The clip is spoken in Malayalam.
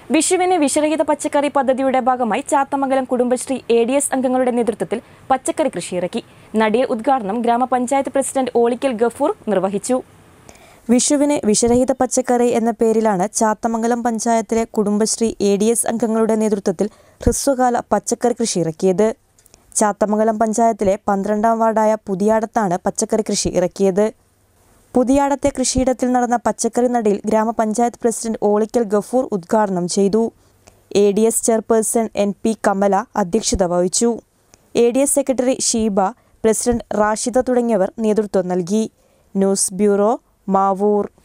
വിഷുവിന് വിഷരഹിത പച്ചക്കറി പദ്ധതിയുടെ ഭാഗമായി Chathamangalam Kudumbashree A D S അംഗങ്ങളുടെ നേതൃത്വത്തിൽ പച്ചക്കറി കൃഷി ഇറക്കി നടിയ ഉദ്ഘാടനം ഗ്രാമപഞ്ചായത്ത് പ്രസിഡന്റ് ഓളിക്കൽ ഗഫൂർ നിർവഹിച്ചു വിഷുവിന് വിഷരഹിത പച്ചക്കറി എന്ന പേരിലാണ് ചാത്തമംഗലം പഞ്ചായത്തിലെ കുടുംബശ്രീ എ ഡി എസ് അംഗങ്ങളുടെ നേതൃത്വത്തിൽ ഹ്രസ്വകാല പച്ചക്കറി കൃഷി ഇറക്കിയത് ചാത്തമംഗലം പഞ്ചായത്തിലെ പന്ത്രണ്ടാം വാർഡായ പുതിയാടത്താണ് പച്ചക്കറി കൃഷി ഇറക്കിയത് പുതിയാടത്തെ കൃഷിയിടത്തിൽ നടന്ന പച്ചക്കറി നടയിൽ ഗ്രാമപഞ്ചായത്ത് പ്രസിഡന്റ് ഓളിക്കൽ ഗഫൂർ ഉദ്ഘാടനം ചെയ്തു A D S chairperson N P Kamala അധ്യക്ഷത വഹിച്ചു A D S secretary Sheeba president Rashida തുടങ്ങിയവർ നേതൃത്വം നൽകി ന്യൂസ് ബ്യൂറോ മാവൂർ